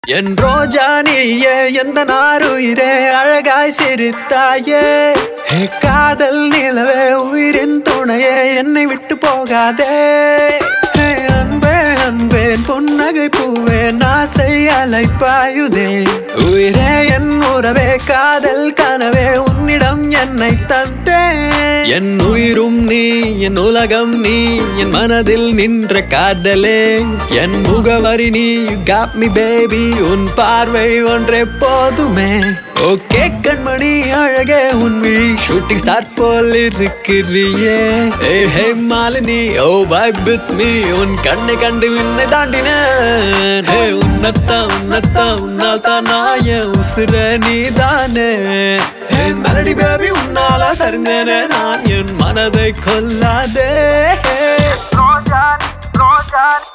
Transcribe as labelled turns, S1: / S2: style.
S1: என் ரோஜா நீயே எந்த நாருயிரே அழகாய் சிரித்தாயே ஹே காதல் நிலவே உயிரின் துணையே என்னை விட்டு போகாதே ஹே அன்பே அன்பேன் புன்னகை பூவேன் ஆசை அலைப்பாயுதே உயிரே என் உறவே காதல் கனவே உன்னிடம் என்னை தந்தேன் என் உயிரும் நீ என் உலகம் நீ என் மனதில் நின்ற காதலே என் முகவரி நீ got me baby உன் பார்வை ஒன்றே போதுமே ஓகே கண்மணி அழகே உன் விழி ஷூட்டிங் ஸ்டார் போல் இருக்கிறியே ஏ hey Malini oh vibe with me உன் கண்ணை கண்டு விண்ணை தாண்டினேன் ஹே உன்னத்தா உன்னத்தா உன்னால் தான் நான் என் உசுர நீதானே ஹே மெலடி பேபி உன்னால சரிந்தேனே நான் என் மனதை கொல்லாதே
S2: ரோஜா ரோஜா